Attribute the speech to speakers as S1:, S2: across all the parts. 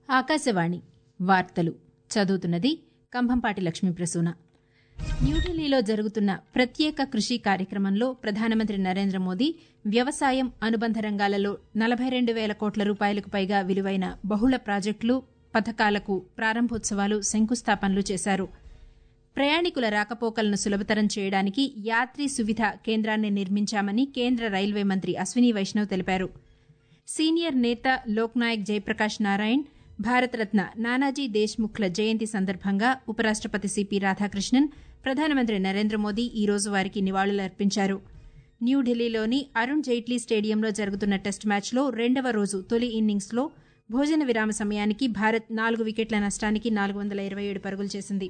S1: ఆకాశవాణి వార్తలు చదువుతున్నది కంభంపాటి లక్ష్మీ ప్రసూన న్యూఢిల్లీలో జరుగుతున్న ప్రత్యేక కృషి కార్యక్రమంలో ప్రధానమంత్రి నరేంద్ర మోదీ వ్యవసాయం అనుబంధ రంగాలలో నలభై రెండు వేల కోట్ల రూపాయలకు పైగా విలువైన బహుళ ప్రాజెక్టులు పథకాలకు ప్రారంభోత్సవాలు శంకుస్థాపనలు చేశారు ప్రయాణికుల రాకపోకలను సులభతరం చేయడానికి యాత్రీ సువిధ కేంద్రాన్ని నిర్మించామని కేంద్ర రైల్వే మంత్రి అశ్విని వైష్ణవ్ తెలిపారు సీనియర్ నేత లోక్నాయక్ జయప్రకాష్ నారాయణ్ భారతరత్న నానాజీ దేశ్ముఖ్ల జయంతి సందర్భంగా ఉపరాష్టపతి సిపి రాధాకృష్ణన్ ప్రధానమంత్రి నరేంద్ర మోదీ ఈ రోజు వారికి నివాళులర్పించారు న్యూఢిల్లీలోని అరుణ్ జైట్లీ స్టేడియంలో జరుగుతున్న టెస్ట్ మ్యాచ్లో రెండవ రోజు తొలి ఇన్నింగ్స్లో భోజన విరామ సమయానికి భారత్ నాలుగు వికెట్ల నష్టానికి నాలుగు వందల ఇరవై ఏడు పరుగులు చేసింది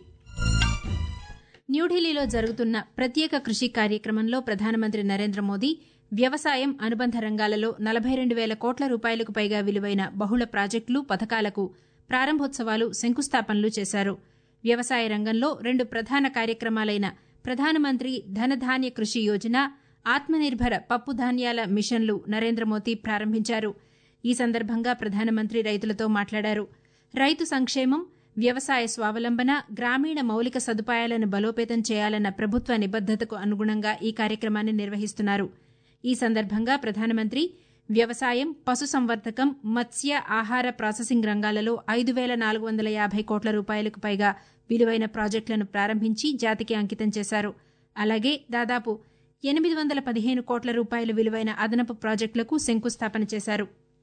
S1: న్యూఢిల్లీలో జరుగుతున్న ప్రత్యేక కృషి కార్యక్రమంలో ప్రధానమంత్రి నరేంద్ర మోదీ వ్యవసాయం అనుబంధ రంగాలలో నలభై రెండు వేల కోట్ల రూపాయలకు పైగా విలువైన బహుళ ప్రాజెక్టులు పథకాలకు ప్రారంభోత్సవాలు శంకుస్థాపనలు చేశారు వ్యవసాయ రంగంలో రెండు ప్రధాన కార్యక్రమాలైన ప్రధానమంత్రి ధనధాన్య కృషి యోజన ఆత్మనిర్భర పప్పు ధాన్యాల మిషన్లు నరేంద్ర మోదీ ప్రారంభించారు ఈ సందర్భంగా ప్రధానమంత్రి రైతులతో మాట్లాడారు రైతు సంక్షేమం వ్యవసాయ స్వావలంబన గ్రామీణ మౌలిక సదుపాయాలను బలోపేతం చేయాలన్న ప్రభుత్వ నిబద్దతకు అనుగుణంగా ఈ కార్యక్రమాన్ని నిర్వహిస్తున్నారు ఈ సందర్భంగా ప్రధానమంత్రి వ్యవసాయం పశుసంవర్ధకం మత్స్య ఆహార ప్రాసెసింగ్ రంగాలలో ఐదు వేల నాలుగు వందల యాభై కోట్ల రూపాయలకు పైగా విలువైన ప్రాజెక్టులను ప్రారంభించి జాతికి అంకితం చేశారు అలాగే దాదాపు ఎనిమిది వందల పదిహేను కోట్ల రూపాయల విలువైన అదనపు ప్రాజెక్టులకు శంకుస్థాపన చేశారు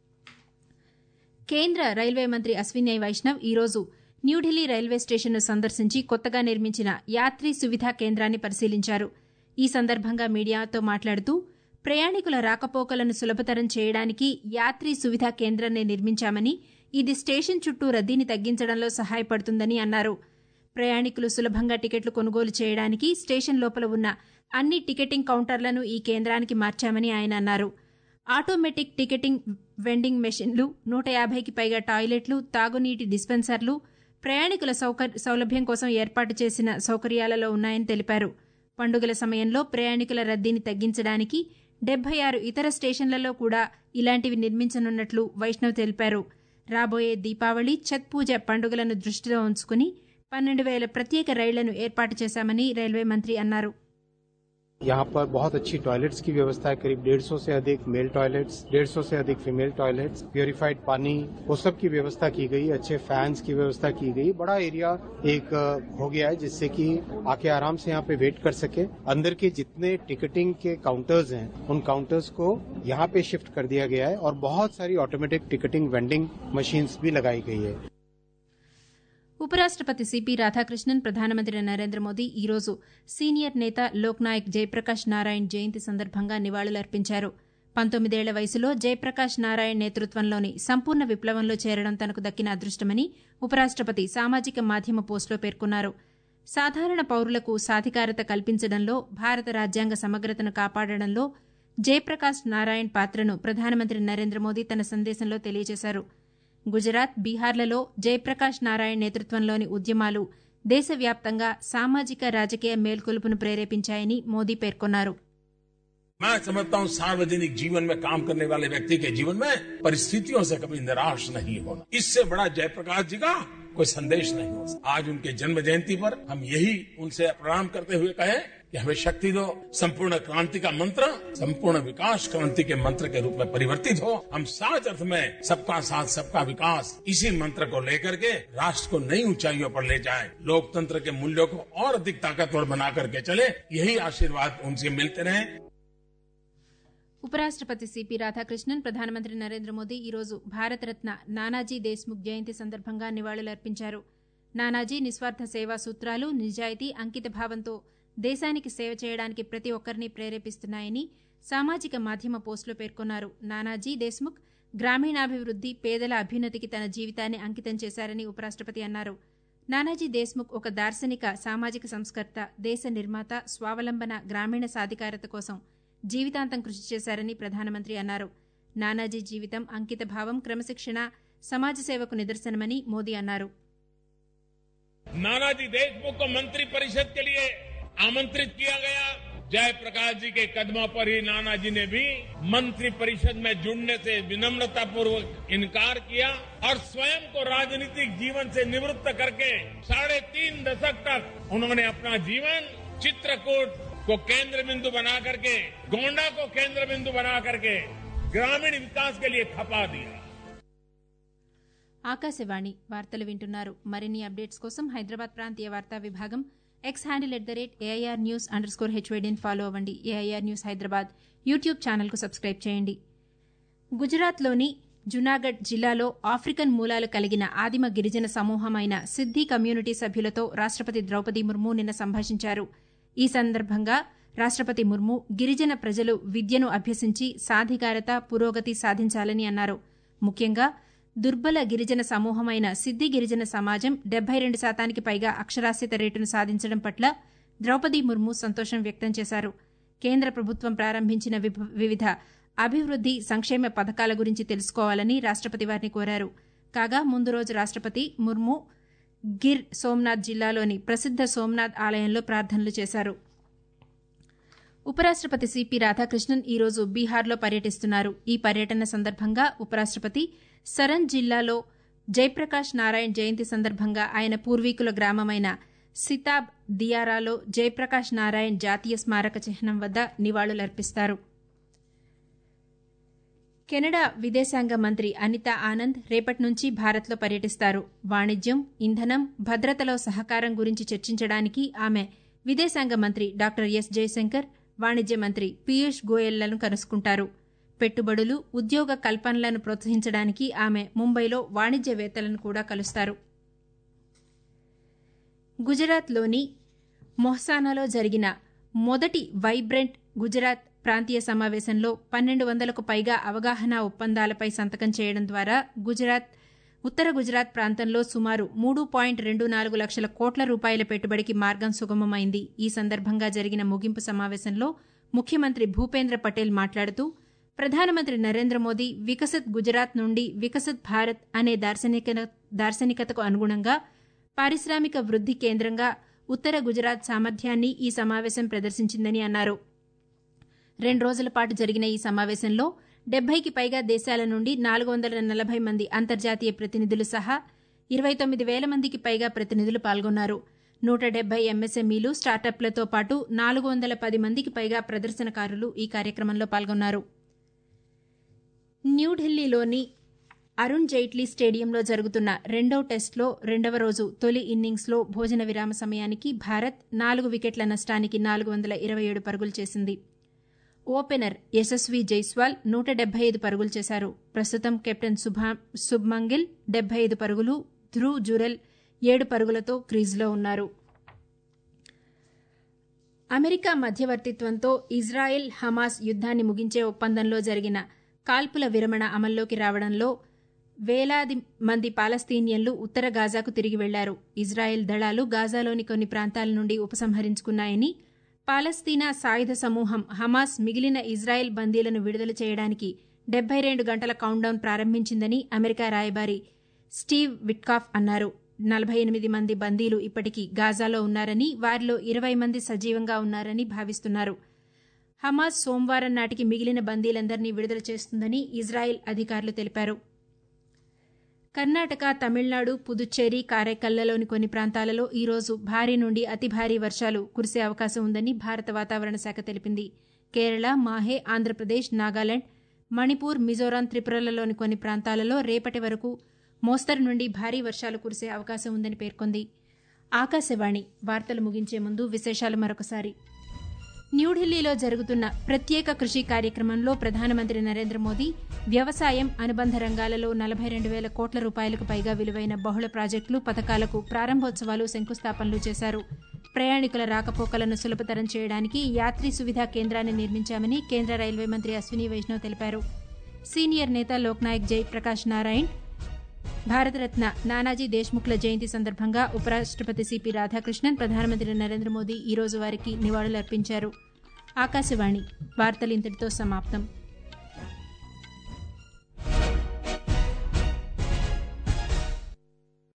S1: కేంద్ర రైల్వే మంత్రి అశ్విని వైష్ణవ్ ఈరోజు న్యూఢిల్లీ రైల్వే స్టేషన్ను సందర్శించి కొత్తగా నిర్మించిన యాత్రీ సువిధా కేంద్రాన్ని పరిశీలించారు ఈ సందర్భంగా మీడియాతో మాట్లాడుతూ ప్రయాణికుల రాకపోకలను సులభతరం చేయడానికి యాత్రీ సువిధా కేంద్రాన్ని నిర్మించామని ఇది స్టేషన్ చుట్టూ రద్దీని తగ్గించడంలో సహాయపడుతుందని అన్నారు ప్రయాణికులు సులభంగా టికెట్లు కొనుగోలు చేయడానికి స్టేషన్ లోపల ఉన్న అన్ని టికెటింగ్ కౌంటర్లను ఈ కేంద్రానికి మార్చామని ఆయన అన్నారు ఆటోమేటిక్ టికెటింగ్ వెండింగ్ మెషిన్లు నూట యాభైకి పైగా టాయిలెట్లు తాగునీటి డిస్పెన్సర్లు ప్రయాణికుల సౌలభ్యం కోసం ఏర్పాటు చేసిన సౌకర్యాలలో ఉన్నాయని తెలిపారు పండుగల సమయంలో ప్రయాణికుల రద్దీని తగ్గించడానికి డెబ్బై ఆరు ఇతర స్టేషన్లలో కూడా ఇలాంటివి నిర్మించనున్నట్లు వైష్ణవ్ తెలిపారు రాబోయే దీపావళి ఛత్ పూజ పండుగలను దృష్టిలో ఉంచుకుని పన్నెండు వేల ప్రత్యేక రైళ్లను ఏర్పాటు చేశామని రైల్వే మంత్రి అన్నారు
S2: यहाँ पर बहुत अच्छी टॉयलेट्स की व्यवस्था है करीब 150 से अधिक मेल टॉयलेट्स 150 से अधिक फीमेल टॉयलेट्स प्योरीफाइड पानी वो सब की व्यवस्था की गई अच्छे फैंस की व्यवस्था की गई बड़ा एरिया एक हो गया है जिससे कि आके आराम से यहाँ पे वेट कर सके अंदर के जितने टिकटिंग के काउंटर्स हैं उन काउंटर्स को यहाँ पे शिफ्ट कर दिया गया है और बहुत सारी ऑटोमेटिक टिकटिंग वेंडिंग मशीन्स भी लगाई गई है
S1: ఉపరాష్టపతి సిపి రాధాకృష్ణన్ ప్రధానమంత్రి నరేంద్ర మోదీ ఈరోజు సీనియర్ నేత లోక్నాయక్ జయప్రకాష్ నారాయణ్ జయంతి సందర్భంగా నివాళులర్పించారు పంతొమ్మిదేళ్ల వయసులో జయప్రకాష్ నారాయణ్ నేతృత్వంలోని సంపూర్ణ విప్లవంలో చేరడం తనకు దక్కిన అదృష్టమని ఉపరాష్టపతి సామాజిక మాధ్యమ పోస్టులో పేర్కొన్నారు సాధారణ పౌరులకు సాధికారత కల్పించడంలో భారత రాజ్యాంగ సమగ్రతను కాపాడడంలో జయప్రకాష్ నారాయణ్ పాత్రను ప్రధానమంత్రి నరేంద్ర మోదీ తన సందేశంలో తెలియజేశారు గుజరాత్ బీహార్లలో జయప్రకాష్ నారాయణ్ నేతృత్వంలోని ఉద్యమాలు దేశవ్యాప్తంగా సామాజిక రాజకీయ మేల్కొలుపును ప్రేరేపించాయని మోదీ పేర్కొన్నారు
S3: मैं समझता हूँ सार्वजनिक जीवन में काम करने वाले व्यक्ति के जीवन में परिस्थितियों से कभी निराश नहीं होना इससे बड़ा जयप्रकाश जी का कोई संदेश नहीं हो सकता आज उनके जन्म जयंती पर हम यही उनसे प्रणाम करते हुए कहें कि हमें शक्ति दो संपूर्ण क्रांति का मंत्र संपूर्ण विकास क्रांति के मंत्र के रूप में परिवर्तित हो हम सात अर्थ में सबका साथ सबका विकास इसी मंत्र को लेकर के राष्ट्र को नई ऊंचाइयों पर ले जाए लोकतंत्र के मूल्यों को और अधिक ताकतवर बना करके चले यही आशीर्वाद उनसे मिलते रहे
S1: ఉపరాష్టపతి సిపి రాధాకృష్ణన్ ప్రధానమంత్రి నరేంద్ర మోదీ ఈరోజు భారతరత్న నానాజీ దేశ్ముఖ్ జయంతి సందర్భంగా నివాళులర్పించారు నానాజీ నిస్వార్థ సేవా సూత్రాలు నిజాయితీ అంకిత భావంతో దేశానికి సేవ చేయడానికి ప్రతి ఒక్కరిని ప్రేరేపిస్తున్నాయని సామాజిక మాధ్యమ పోస్టులో పేర్కొన్నారు నానాజీ దేశ్ముఖ్ గ్రామీణాభివృద్ది పేదల అభ్యున్నతికి తన జీవితాన్ని అంకితం చేశారని ఉపరాష్టపతి అన్నారు నానాజీ దేశ్ముఖ్ ఒక దార్శనిక సామాజిక సంస్కర్త దేశ నిర్మాత స్వావలంబన గ్రామీణ సాధికారత కోసం జీవితాంతం కృషి చేశారని ప్రధానమంత్రి అన్నారు నానాజీ జీవితం అంకిత భావం క్రమశిక్షణ సమాజ సేవకు నిదర్శనమని మోదీ అన్నారు
S3: नानाजी देशमुख को मंत्री परिषद के लिए आमंत्रित किया गया जयप्रकाश जी के कदमों पर ही नाना जी ने भी मंत्री परिषद में जुड़ने से विनम्रता पूर्वक इनकार किया और स्वयं को राजनीतिक जीवन से निवृत्त करके साढ़े तीन दशक तक उन्होंने अपना जीवन चित्रकूट को केंद्र बिंदु बना करके गोंडा को केंद्र बिंदु बना करके ग्रामीण विकास के लिए खपा दिया
S1: ఆకాశవాణి వార్తలు వింటున్నారు మరిన్ని అప్డేట్స్ కోసం హైదరాబాద్ ప్రాంతీయ వార్తా విభాగం X handle at the rate AIR news under score హెచ్వైడీని ఫాలో అవ్వండి ఏఐఆర్ న్యూస్ హైదరాబాద్ యూట్యూబ్ ఛానల్కు సబ్స్క్రైబ్ చేయండి గుజరాత్లోని జునాగఢ్ జిల్లాలో ఆఫ్రికన్ మూలాలు కలిగిన ఆదిమ గిరిజన సమూహమైన సిద్ది కమ్యూనిటీ సభ్యులతో రాష్టపతి ద్రౌపది ముర్ము నిన్న సంభాషించారు ఈ సందర్భంగా రాష్టపతి ముర్ము గిరిజన ప్రజలు విద్యను అభ్యసించి సాధికారత పురోగతి సాధించాలని అన్నారు ముఖ్యంగా దుర్బల గిరిజన సమూహమైన సిద్ది గిరిజన సమాజం డెబ్బై రెండు శాతానికి పైగా అక్షరాస్యత రేటును సాధించడం పట్ల ద్రౌపది ముర్ము సంతోషం వ్యక్తం చేశారు కేంద్ర ప్రభుత్వం ప్రారంభించిన వివిధ అభివృద్ది సంక్షేమ పథకాల గురించి తెలుసుకోవాలని రాష్టపతి వారిని కోరారు కాగా ముందు రోజు రాష్టపతి ముర్ము గిర్ సోమ్నాథ్ జిల్లాలోని ప్రసిద్ద సోమ్నాథ్ ఆలయంలో ప్రార్థనలు చేశారు ఉపరాష్టపతి సిపి రాధాకృష్ణన్ ఈరోజు బీహార్లో పర్యటిస్తున్నారు ఈ పర్యటన సందర్భంగా ఉపరాష్టపతి సరన్ జిల్లాలో జయప్రకాష్ నారాయణ్ జయంతి సందర్భంగా ఆయన పూర్వీకుల గ్రామమైన సితాబ్ దియారాలో జయప్రకాష్ నారాయణ్ జాతీయ స్మారక చిహ్నం వద్ద నివాళులర్పిస్తారు కెనడా విదేశాంగ మంత్రి అనితా ఆనంద్ రేపటి నుంచి భారత్లో పర్యటిస్తారు వాణిజ్యం ఇంధనం భద్రతలో సహకారం గురించి చర్చించడానికి ఆమె విదేశాంగ మంత్రి డాక్టర్ ఎస్ జయశంకర్ వాణిజ్య మంత్రి పీయూష్ గోయల్లను కలుసుకుంటారు పెట్టుబడులు ఉద్యోగ కల్పనలను ప్రోత్సహించడానికి ఆమె ముంబైలో వాణిజ్యవేత్తలను కూడా కలుస్తారు గుజరాత్లోని మొహ్సానాలో జరిగిన మొదటి వైబ్రెంట్ గుజరాత్ ప్రాంతీయ సమావేశంలో పన్నెండు వందలకు పైగా అవగాహన ఒప్పందాలపై సంతకం చేయడం ద్వారా గుజరాత్ ఉత్తర గుజరాత్ ప్రాంతంలో సుమారు మూడు పాయింట్ రెండు నాలుగు లక్షల కోట్ల రూపాయల పెట్టుబడికి మార్గం సుగమమైంది ఈ సందర్భంగా జరిగిన ముగింపు సమావేశంలో ముఖ్యమంత్రి భూపేంద్ర పటేల్ మాట్లాడుతూ ప్రధానమంత్రి నరేంద్ర మోదీ వికసిత్ గుజరాత్ నుండి వికసిత్ భారత్ అనే దార్శనికతకు అనుగుణంగా పారిశ్రామిక వృద్ది కేంద్రంగా ఉత్తర గుజరాత్ సామర్థ్యాన్ని ఈ సమావేశం ప్రదర్శించిందని అన్నారు రెండు రోజుల పాటు జరిగిన ఈ సమావేశంలో డెబ్బైకి పైగా దేశాల నుండి నాలుగు వందల నలభై మంది అంతర్జాతీయ ప్రతినిధులు సహా ఇరవై తొమ్మిది వేల మందికి పైగా ప్రతినిధులు పాల్గొన్నారు నూట డెబ్బై ఎంఎస్ఎంఈలు స్టార్టప్లతో పాటు నాలుగు వందల పది మందికి పైగా ప్రదర్శనకారులు ఈ కార్యక్రమంలో పాల్గొన్నారు న్యూఢిల్లీలోని అరుణ్ జైట్లీ స్టేడియంలో జరుగుతున్న రెండో టెస్టులో రెండవ రోజు తొలి ఇన్నింగ్స్లో భోజన విరామ సమయానికి భారత్ నాలుగు వికెట్ల నష్టానికి నాలుగు వందల ఇరవై ఏడు పరుగులు చేసింది ఓపెనర్ యశస్వి జైస్వాల్ నూట డెబ్బై ఐదు పరుగులు చేశారు ప్రస్తుతం కెప్టెన్ శుభ్మంగిల్ డెబ్బై ఐదు పరుగులు ధ్రువ్ జురెల్ ఏడు పరుగులతో క్రీజ్లో ఉన్నారు అమెరికా మధ్యవర్తిత్వంతో ఇజ్రాయెల్ హమాస్ యుద్దాన్ని ముగించే ఒప్పందంలో జరిగిన కాల్పుల విరమణ అమల్లోకి రావడంలో వేలాది మంది పాలస్తీనియన్లు ఉత్తర గాజాకు తిరిగి వెళ్లారు ఇజ్రాయెల్ దళాలు గాజాలోని కొన్ని ప్రాంతాల నుండి ఉపసంహరించుకున్నాయని పాలస్తీనా సాయుధ సమూహం హమాస్ మిగిలిన ఇజ్రాయెల్ బందీలను విడుదల చేయడానికి డెబ్బై రెండు గంటల కౌంట్డౌన్ ప్రారంభించిందని అమెరికా రాయబారి స్టీవ్ విట్కాఫ్ అన్నారు నలభై ఎనిమిది మంది బందీలు ఇప్పటికీ గాజాలో ఉన్నారని వారిలో ఇరవై మంది సజీవంగా ఉన్నారని భావిస్తున్నారు హమాస్ సోమవారం నాటికి మిగిలిన బందీలందరినీ విడుదల చేస్తుందని ఇజ్రాయెల్ అధికారులు తెలిపారు కర్ణాటక తమిళనాడు పుదుచ్చేరి కారైకల్లలోని కొన్ని ప్రాంతాలలో ఈరోజు భారీ నుండి అతి భారీ వర్షాలు కురిసే అవకాశం ఉందని భారత వాతావరణ శాఖ తెలిపింది కేరళ మాహే ఆంధ్రప్రదేశ్ నాగాలాండ్ మణిపూర్ మిజోరాం త్రిపురలలోని కొన్ని ప్రాంతాలలో రేపటి వరకు మోస్తరు నుండి భారీ వర్షాలు కురిసే అవకాశం ఉందని పేర్కొంది ఆకాశవాణి వార్తలు ముగించే ముందు విశేషాలు మరొకసారి న్యూఢిల్లీలో జరుగుతున్న ప్రత్యేక కృషి కార్యక్రమంలో ప్రధానమంత్రి నరేంద్ర మోదీ వ్యవసాయం అనుబంధ రంగాలలో నలభై రెండు వేల కోట్ల రూపాయలకు పైగా విలువైన బహుళ ప్రాజెక్టులు పథకాలకు ప్రారంభోత్సవాలు శంకుస్థాపనలు చేశారు ప్రయాణికుల రాకపోకలను సులభతరం చేయడానికి యాత్రీ సువిధా కేంద్రాన్ని నిర్మించామని కేంద్ర రైల్వే మంత్రి అశ్విని వైష్ణవ్ తెలిపారు సీనియర్ నేత లోక్నాయక్ జై ప్రకాష్ నారాయణ్ భారతరత్న నానాజీ దేశ్ముఖ్ల జయంతి సందర్భంగా ఉపరాష్టపతి సిపి రాధాకృష్ణన్ ప్రధానమంత్రి నరేంద్ర మోదీ ఈరోజు వారికి నివాళులర్పించారు ఆకాశవాణి వార్తలు ఇంతటితో సమాప్తం